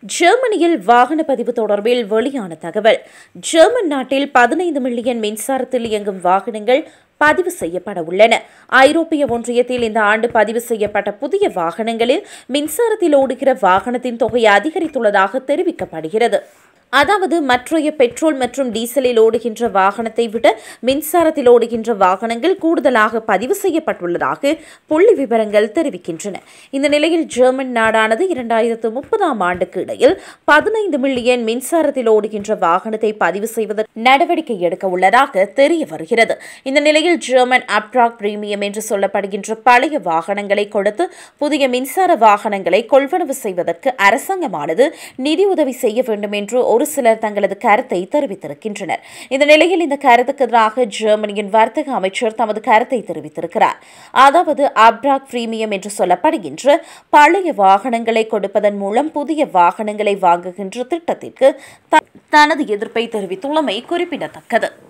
ஜெர்மனியில் வாகன பதிவு தொடர்பில் வெளியான தகவல் ஜெர்மன் நாட்டில் பதினைந்து மில்லியன் மின்சாரத்தில் இயங்கும் வாகனங்கள் பதிவு செய்யப்பட உள்ளன ஐரோப்பிய ஒன்றியத்தில் இந்த ஆண்டு பதிவு செய்யப்பட்ட புதிய வாகனங்களில் மின்சாரத்தில் ஓடுகிற வாகனத்தின் தொகை அதிகரித்துள்ளதாக தெரிவிக்கப்படுகிறது அதாவது மற்றைய பெட்ரோல் மற்றும் டீசலில் ஓடுகின்ற வாகனத்தை விட மின்சாரத்தில் ஓடுகின்ற வாகனங்கள் கூடுதலாக பதிவு செய்யப்பட்டுள்ளதாக புள்ளி விவரங்கள் தெரிவிக்கின்றன இந்த நிலையில் ஜெர்மன் நாடானது இரண்டாயிரத்து முப்பதாம் ஆண்டுக்கு இடையில் பதினைந்து மில்லியன் மின்சாரத்தில் ஓடுகின்ற வாகனத்தை பதிவு செய்வதற்கு நடவடிக்கை எடுக்க உள்ளதாக தெரிய வருகிறது இந்த நிலையில் ஜெர்மன் அப்ராக் பிரீமியம் என்று சொல்லப்படுகின்ற பழைய வாகனங்களை கொடுத்து புதிய மின்சார வாகனங்களை கொள்வனவு செய்வதற்கு அரசாங்கமானது நிதியுதவி செய்ய வேண்டும் என்று ஒரு சிலர் தங்களது கருத்தை தெரிவித்திருக்கின்றனர் இந்த நிலையில் இந்த கருத்துக்கு எதிராக ஜெர்மனியின் வர்த்தக அமைச்சர் தமது கருத்தை தெரிவித்திருக்கிறார் அதாவது அப்ராக் பிரீமியம் என்று சொல்லப்படுகின்ற பழைய வாகனங்களை கொடுப்பதன் மூலம் புதிய வாகனங்களை வாங்குகின்ற திட்டத்திற்கு த- தனது எதிர்ப்பை தெரிவித்துள்ளமை குறிப்பிடத்தக்கது